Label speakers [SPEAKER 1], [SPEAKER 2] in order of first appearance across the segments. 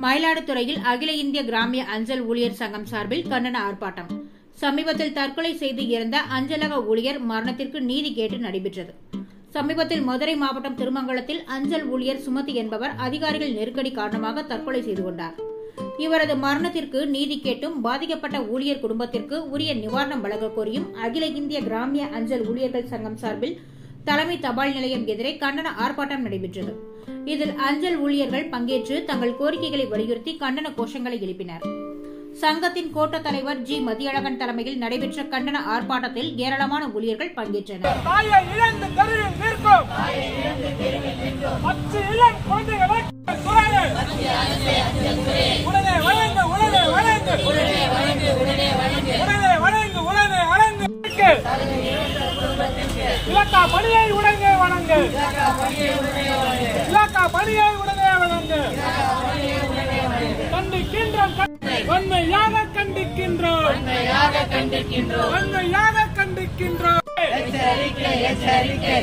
[SPEAKER 1] மயிலாடுதுறையில் அகில இந்திய கிராமிய அஞ்சல் ஊழியர் சங்கம் சார்பில் கண்டன ஆர்ப்பாட்டம் சமீபத்தில் தற்கொலை செய்து இறந்த அஞ்சலக ஊழியர் மரணத்திற்கு நீதி கேட்டு நடைபெற்றது சமீபத்தில் மதுரை மாவட்டம் திருமங்கலத்தில் அஞ்சல் ஊழியர் சுமதி என்பவர் அதிகாரிகள் நெருக்கடி காரணமாக தற்கொலை செய்து கொண்டார் இவரது மரணத்திற்கு நீதி கேட்டும் பாதிக்கப்பட்ட ஊழியர் குடும்பத்திற்கு உரிய நிவாரணம் வழங்க கோரியும் அகில இந்திய கிராமிய அஞ்சல் ஊழியர்கள் சங்கம் சார்பில் தலைமை தபால் நிலையம் எதிரே கண்டன ஆர்ப்பாட்டம் நடைபெற்றது இதில் அஞ்சல் ஊழியர்கள் பங்கேற்று தங்கள் கோரிக்கைகளை வலியுறுத்தி கண்டன கோஷங்களை எழுப்பினர் சங்கத்தின் கோட்ட தலைவர் ஜி மதியழகன் தலைமையில் நடைபெற்ற கண்டன ஆர்ப்பாட்டத்தில் ஏராளமான ஊழியர்கள் பங்கேற்றனர்
[SPEAKER 2] தாயை இழந்து தெருவில் நிற்கும் பத்து இளம் குழந்தைகளை துறையே உடனே வழங்கு உடனே வழங்கு உடனே வழங்கு உடனே வழங்கு இலக்கா பணியை உடனே வழங்கு இலக்கா பணியை உடனே வழங்கு கண்டிக்கின்றோம் உண்மையாக கண்டிக்கின்றோம் உண்மையாக கண்டிக்கின்றோம் எச்சரிக்கை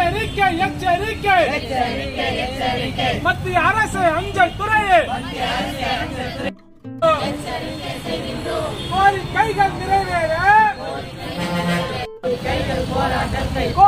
[SPEAKER 2] எச்சரிக்கை மத்திய அரசு அஞ்சல் துறையே கோரிக்கைகள் நிறைவேற